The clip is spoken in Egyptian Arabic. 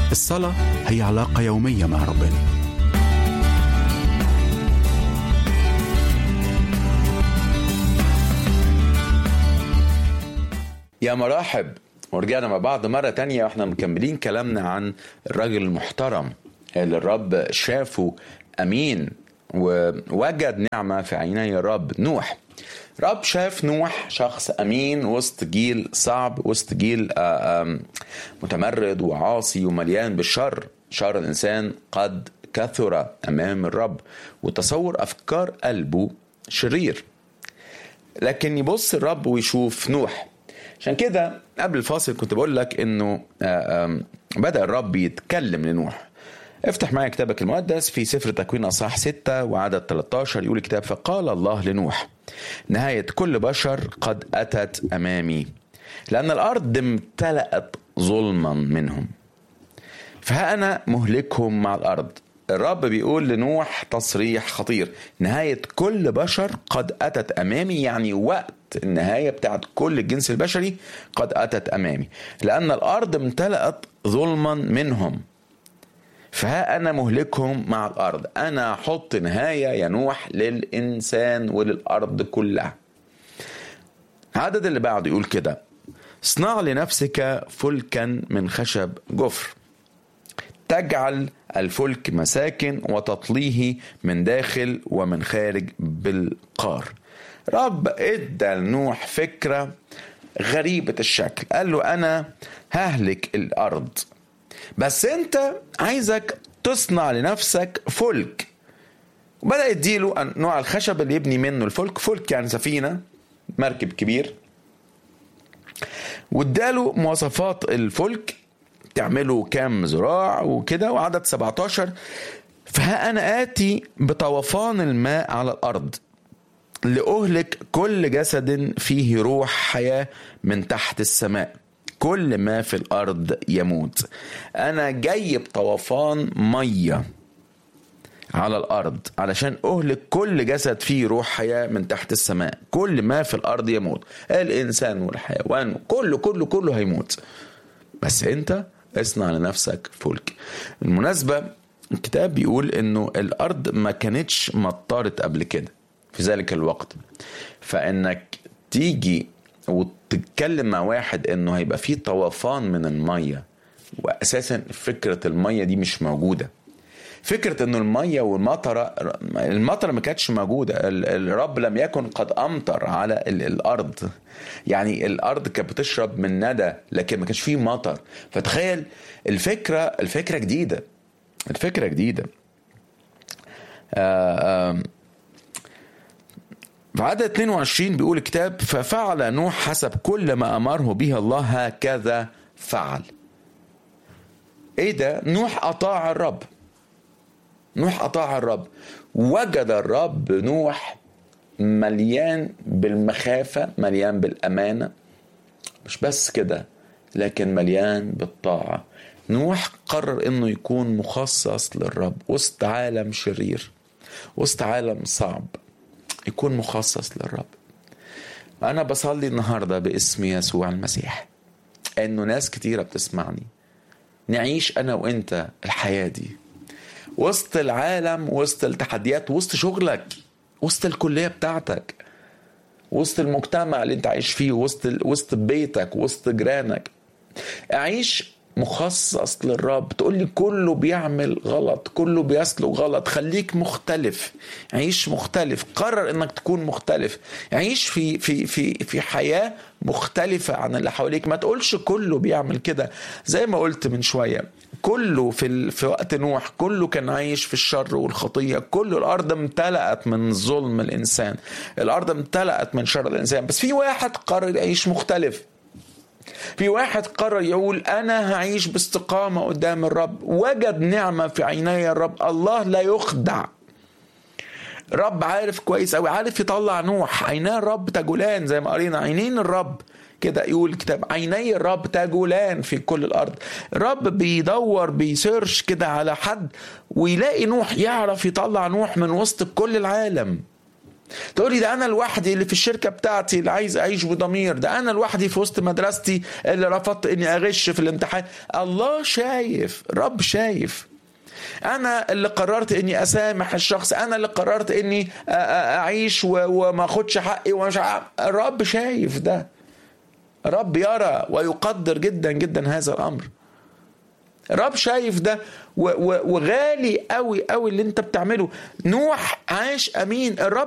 الصلاة هي علاقة يومية مع ربنا يا مرحب ورجعنا مع بعض مرة تانية واحنا مكملين كلامنا عن الراجل المحترم اللي الرب شافه أمين ووجد نعمة في عيني الرب نوح رب شاف نوح شخص أمين وسط جيل صعب وسط جيل آه، آم، متمرد وعاصي ومليان بالشر شر الإنسان قد كثر أمام الرب وتصور أفكار قلبه شرير لكن يبص الرب ويشوف نوح عشان كده قبل الفاصل كنت بقول لك انه آه، آم، بدأ الرب يتكلم لنوح افتح معايا كتابك المقدس في سفر تكوين اصحاح 6 وعدد 13 يقول الكتاب فقال الله لنوح نهاية كل بشر قد أتت أمامي لأن الأرض امتلأت ظلما منهم فها أنا مهلكهم مع الأرض الرب بيقول لنوح تصريح خطير نهاية كل بشر قد أتت أمامي يعني وقت النهاية بتاعت كل الجنس البشري قد أتت أمامي لأن الأرض امتلأت ظلما منهم فها أنا مهلكهم مع الأرض أنا أحط نهاية يا نوح للإنسان وللأرض كلها عدد اللي بعده يقول كده اصنع لنفسك فلكا من خشب جفر تجعل الفلك مساكن وتطليه من داخل ومن خارج بالقار رب ادى لنوح فكرة غريبة الشكل قال له أنا ههلك الأرض بس أنت عايزك تصنع لنفسك فلك وبدأ يديله نوع الخشب اللي يبني منه الفلك فلك يعني سفينة مركب كبير واداله مواصفات الفلك تعمله كام ذراع وكده وعدد 17 فها أنا آتي بطوفان الماء على الأرض لأهلك كل جسد فيه روح حياة من تحت السماء كل ما في الأرض يموت أنا جاي بطوفان مية على الأرض علشان أهلك كل جسد فيه روح حياة من تحت السماء كل ما في الأرض يموت الإنسان والحيوان كله كله كله هيموت بس أنت اصنع لنفسك فلك المناسبة الكتاب بيقول انه الارض ما كانتش مطرت قبل كده في ذلك الوقت فانك تيجي وتتكلم مع واحد انه هيبقى فيه طوفان من المية واساسا فكرة المية دي مش موجودة فكرة انه المية والمطرة المطرة ما كانتش موجودة ال- الرب لم يكن قد امطر على ال- الارض يعني الارض كانت بتشرب من ندى لكن ما كانش فيه مطر فتخيل الفكرة الفكرة جديدة الفكرة جديدة آه، آم، في عدد 22 بيقول الكتاب ففعل نوح حسب كل ما امره به الله هكذا فعل ايه ده نوح اطاع الرب نوح أطاع الرب وجد الرب نوح مليان بالمخافة مليان بالأمانة مش بس كده لكن مليان بالطاعة نوح قرر انه يكون مخصص للرب وسط عالم شرير وسط عالم صعب يكون مخصص للرب انا بصلي النهارده باسم يسوع المسيح انه ناس كتيره بتسمعني نعيش انا وانت الحياه دي وسط العالم وسط التحديات وسط شغلك وسط الكلية بتاعتك وسط المجتمع اللي انت عايش فيه وسط وسط بيتك وسط جيرانك عيش مخصص للرب تقول لي كله بيعمل غلط كله بيسلك غلط خليك مختلف عيش مختلف قرر انك تكون مختلف عيش في في في في حياه مختلفه عن اللي حواليك ما تقولش كله بيعمل كده زي ما قلت من شويه كله في ال... في وقت نوح كله كان عايش في الشر والخطيه كل الارض امتلأت من ظلم الانسان الارض امتلأت من شر الانسان بس في واحد قرر يعيش مختلف في واحد قرر يقول انا هعيش باستقامه قدام الرب وجد نعمه في عيني الرب الله لا يخدع رب عارف كويس قوي عارف يطلع نوح عيناه الرب تجولان زي ما قرينا عينين الرب كده يقول الكتاب عيني الرب تجولان في كل الارض الرب بيدور بيسيرش كده على حد ويلاقي نوح يعرف يطلع نوح من وسط كل العالم تقول لي ده انا لوحدي اللي في الشركه بتاعتي اللي عايز اعيش بضمير ده انا لوحدي في وسط مدرستي اللي رفضت اني اغش في الامتحان الله شايف الرب شايف انا اللي قررت اني اسامح الشخص انا اللي قررت اني اعيش وما اخدش حقي ومش الرب شايف ده الرب يرى ويقدر جدا جدا هذا الامر الرب شايف ده وغالي قوي قوي اللي انت بتعمله نوح عاش امين الرب